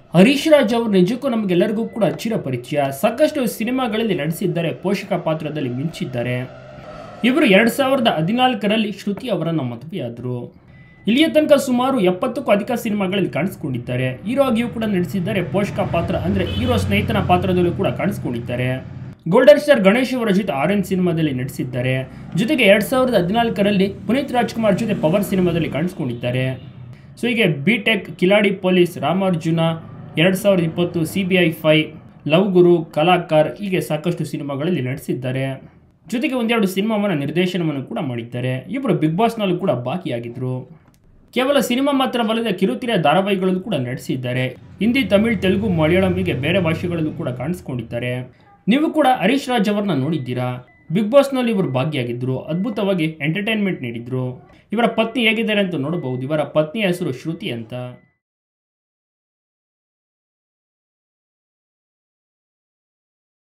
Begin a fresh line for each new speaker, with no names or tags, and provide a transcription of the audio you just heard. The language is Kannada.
ಹರೀಶ್ ರಾಜ್ ಅವರು ನಿಜಕ್ಕೂ ನಮಗೆಲ್ಲರಿಗೂ ಕೂಡ ಚಿರ ಪರಿಚಯ ಸಾಕಷ್ಟು ಸಿನಿಮಾಗಳಲ್ಲಿ ನಟಿಸಿದ್ದಾರೆ ಪೋಷಕ ಪಾತ್ರದಲ್ಲಿ ಮಿಂಚಿದ್ದಾರೆ ಇವರು ಎರಡು ಸಾವಿರದ ಹದಿನಾಲ್ಕರಲ್ಲಿ ಶ್ರುತಿ ಅವರನ್ನು ಮದುವೆಯಾದರು ಇಲ್ಲಿಯ ತನಕ ಸುಮಾರು ಎಪ್ಪತ್ತಕ್ಕೂ ಅಧಿಕ ಸಿನಿಮಾಗಳಲ್ಲಿ ಕಾಣಿಸ್ಕೊಂಡಿದ್ದಾರೆ ಹೀರೋ ಆಗಿಯೂ ಕೂಡ ನಟಿಸಿದ್ದಾರೆ ಪೋಷಕ ಪಾತ್ರ ಅಂದರೆ ಹೀರೋ ಸ್ನೇಹಿತನ ಪಾತ್ರದಲ್ಲೂ ಕೂಡ ಕಾಣಿಸ್ಕೊಂಡಿದ್ದಾರೆ ಗೋಲ್ಡನ್ ಸ್ಟಾರ್ ಗಣೇಶ್ ಅವರ ಜೊತೆ ಆರೆಂಜ್ ಸಿನಿಮಾದಲ್ಲಿ ನಟಿಸಿದ್ದಾರೆ ಜೊತೆಗೆ ಎರಡು ಸಾವಿರದ ಹದಿನಾಲ್ಕರಲ್ಲಿ ಪುನೀತ್ ರಾಜ್ಕುಮಾರ್ ಜೊತೆ ಪವರ್ ಸಿನಿಮಾದಲ್ಲಿ ಕಾಣಿಸ್ಕೊಂಡಿದ್ದಾರೆ ಸೊ ಹೀಗೆ B Tech Kiladi Police Ramarjuna ಎರಡು ಸಾವಿರದ ಇಪ್ಪತ್ತು ಸಿ ಬಿ ಐ ಫೈ ಲವ್ ಗುರು ಕಲಾಕಾರ್ ಹೀಗೆ ಸಾಕಷ್ಟು ಸಿನಿಮಾಗಳಲ್ಲಿ ನಟಿಸಿದ್ದಾರೆ ಜೊತೆಗೆ ಒಂದೆರಡು ಸಿನಿಮಾವನ್ನು ನಿರ್ದೇಶನವನ್ನು ಕೂಡ ಮಾಡಿದ್ದಾರೆ ಇಬ್ಬರು ಬಿಗ್ ಬಾಸ್ನಲ್ಲೂ ಕೂಡ ಭಾಗಿಯಾಗಿದ್ದರು ಕೇವಲ ಸಿನಿಮಾ ಮಾತ್ರವಲ್ಲದೆ ಕಿರುತೆರೆ ಧಾರಾವಾಹಿಗಳಲ್ಲೂ ಕೂಡ ನಟಿಸಿದ್ದಾರೆ ಹಿಂದಿ ತಮಿಳ್ ತೆಲುಗು ಮಲಯಾಳಂ ಹೀಗೆ ಬೇರೆ ಭಾಷೆಗಳಲ್ಲೂ ಕೂಡ ಕಾಣಿಸ್ಕೊಂಡಿದ್ದಾರೆ ನೀವು ಕೂಡ ಹರೀಶ್ ರಾಜ್ ಅವರನ್ನ ನೋಡಿದ್ದೀರಾ ಬಿಗ್ ಬಾಸ್ನಲ್ಲಿ ಇವರು ಭಾಗಿಯಾಗಿದ್ದರು ಅದ್ಭುತವಾಗಿ ಎಂಟರ್ಟೈನ್ಮೆಂಟ್ ನೀಡಿದ್ರು ಇವರ ಪತ್ನಿ ಹೇಗಿದ್ದಾರೆ ಅಂತ ನೋಡಬಹುದು ಇವರ ಪತ್ನಿಯ ಹೆಸರು ಶ್ರುತಿ ಅಂತ